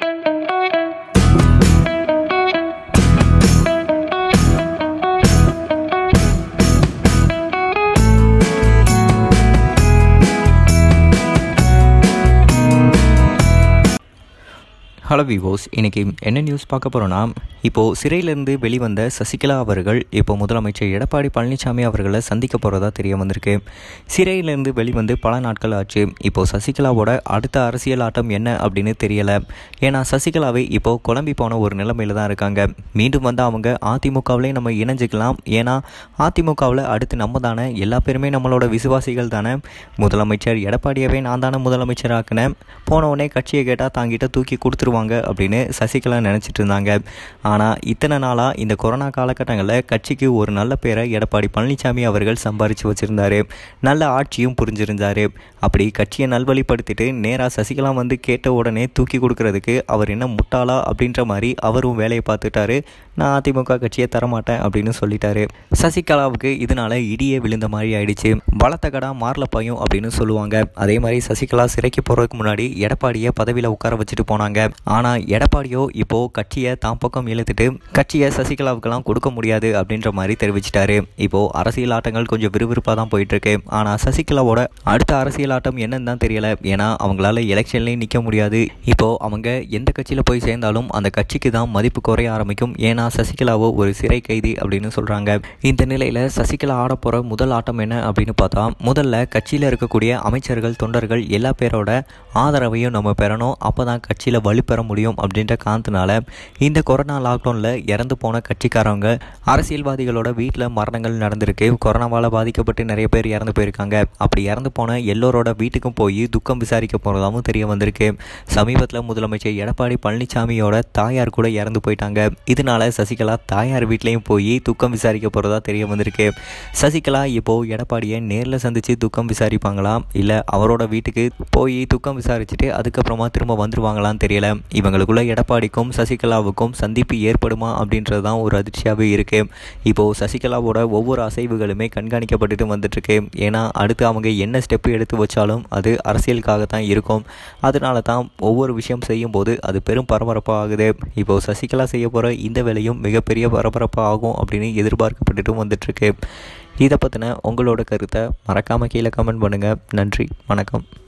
hello விவோஸ் இன்றைக்கி என்ன news பார்க்க போகிறோன்னா இப்போது சிறையிலிருந்து வெளிவந்த சசிகலா அவர்கள் இப்போ முதலமைச்சர் எடப்பாடி பழனிசாமி அவர்களை சந்திக்க போகிறதா தெரிய வந்திருக்கு சிறையிலிருந்து வெளிவந்து பல நாட்கள் ஆச்சு இப்போது சசிகலாவோட அடுத்த அரசியல் ஆட்டம் என்ன அப்படின்னு தெரியலை ஏன்னா சசிகலாவை இப்போது குழம்பி போன ஒரு நிலைமையில் தான் இருக்காங்க மீண்டும் வந்து அவங்க அதிமுகவிலே நம்ம இணைஞ்சிக்கலாம் ஏன்னா அதிமுகவில் அடுத்து நம்ம தானே எல்லா பேருமே நம்மளோட விசுவாசிகள் தானே முதலமைச்சர் எடப்பாடியவே நான் தானே முதலமைச்சர் ஆக்கினேன் போன உடனே கட்சியை கேட்டால் தாங்கிட்ட தூக்கி கொடுத்துருவாங்க அப்படின்னு சசிகலா நினச்சிட்டு இருந்தாங்க ஆனால் இத்தனை நாளாக இந்த கொரோனா காலகட்டங்களில் கட்சிக்கு ஒரு நல்ல பேரை எடப்பாடி பழனிசாமி அவர்கள் சம்பாரித்து வச்சுருந்தாரு நல்ல ஆட்சியும் புரிஞ்சிருந்தார் அப்படி கட்சியை நல்வழிப்படுத்திட்டு நேராக சசிகலா வந்து கேட்ட உடனே தூக்கி கொடுக்கறதுக்கு அவர் என்ன முட்டாளா அப்படின்ற மாதிரி அவரும் வேலையை பார்த்துட்டாரு நான் அதிமுக கட்சியை தரமாட்டேன் அப்படின்னு சொல்லிட்டாரு சசிகலாவுக்கு இதனால இடியே விழுந்த மாதிரி ஆயிடுச்சு பலத்த கடா மாறல பையும் அப்படின்னு சொல்லுவாங்க அதே மாதிரி சசிகலா சிறைக்கு போகிறதுக்கு முன்னாடி எடப்பாடியை பதவியில் உட்கார வச்சுட்டு போனாங்க ஆனால் எடப்பாடியோ இப்போ கட்சியை தான் பக்கம் இழுத்துட்டு கட்சியை சசிகலாவுக்கெல்லாம் கொடுக்க முடியாது அப்படின்ற மாதிரி தெரிவிச்சிட்டாரு இப்போ அரசியல் ஆட்டங்கள் கொஞ்சம் விறுவிறுப்பாக தான் போயிட்டு இருக்கு ஆனால் சசிகலாவோட அடுத்த அரசியல் ஆட்டம் என்னன்னு தான் தெரியல ஏன்னா அவங்களால எலெக்ஷன்லேயும் நிற்க முடியாது இப்போ அவங்க எந்த கட்சியில் போய் சேர்ந்தாலும் அந்த கட்சிக்கு தான் மதிப்பு குறைய ஆரம்பிக்கும் ஏன்னா சசிகலாவோ ஒரு சிறை கைதி அப்படின்னு சொல்கிறாங்க இந்த நிலையில் சசிகலா ஆட போகிற முதல் ஆட்டம் என்ன அப்படின்னு பார்த்தா முதல்ல கட்சியில் இருக்கக்கூடிய அமைச்சர்கள் தொண்டர்கள் எல்லா பேரோட ஆதரவையும் நம்ம பெறணும் அப்போ தான் கட்சியில் வலுப்பெற முடியும் அப்படின்ற காரணத்தினால இந்த கொரோனா லாக்டவுனில் இறந்து போன கட்சிக்காரவங்க அரசியல்வாதிகளோட வீட்டில் மரணங்கள் நடந்திருக்கு கொரோனாவால் பாதிக்கப்பட்டு நிறைய பேர் இறந்து போயிருக்காங்க அப்படி இறந்து போன எல்லோரோட வீட்டுக்கும் போய் துக்கம் விசாரிக்க போகிறதாகவும் தெரிய வந்திருக்கு சமீபத்தில் முதலமைச்சர் எடப்பாடி பழனிசாமியோட தாயார் கூட இறந்து போயிட்டாங்க இதனால சசிகலா தாயார் வீட்லேயும் போய் துக்கம் விசாரிக்க போகிறதா தெரிய வந்திருக்கு சசிகலா இப்போது எடப்பாடியை நேரில் சந்தித்து துக்கம் விசாரிப்பாங்களா இல்லை அவரோட வீட்டுக்கு போய் துக்கம் விசாரிச்சுட்டு அதுக்கப்புறமா திரும்ப வந்துருவாங்களான்னு தெரியல இவங்களுக்குள்ள எடப்பாடிக்கும் சசிகலாவுக்கும் சந்திப்பு ஏற்படுமா அப்படின்றது தான் ஒரு அதிர்ச்சியாகவே இருக்குது இப்போது சசிகலாவோட ஒவ்வொரு அசைவுகளுமே கண்காணிக்கப்பட்டுட்டு வந்துட்டுருக்கு ஏன்னா அடுத்து அவங்க என்ன ஸ்டெப்பு எடுத்து வச்சாலும் அது அரசியலுக்காக தான் இருக்கும் அதனால தான் ஒவ்வொரு விஷயம் செய்யும்போது அது பெரும் பரபரப்பாக ஆகுது இப்போது சசிகலா செய்ய போகிற இந்த வேலையும் மிகப்பெரிய பரபரப்பாக ஆகும் அப்படின்னு எதிர்பார்க்கப்பட்டுட்டும் வந்துட்டுருக்கு இதை பற்றின உங்களோட கருத்தை மறக்காமல் கீழே கமெண்ட் பண்ணுங்கள் நன்றி வணக்கம்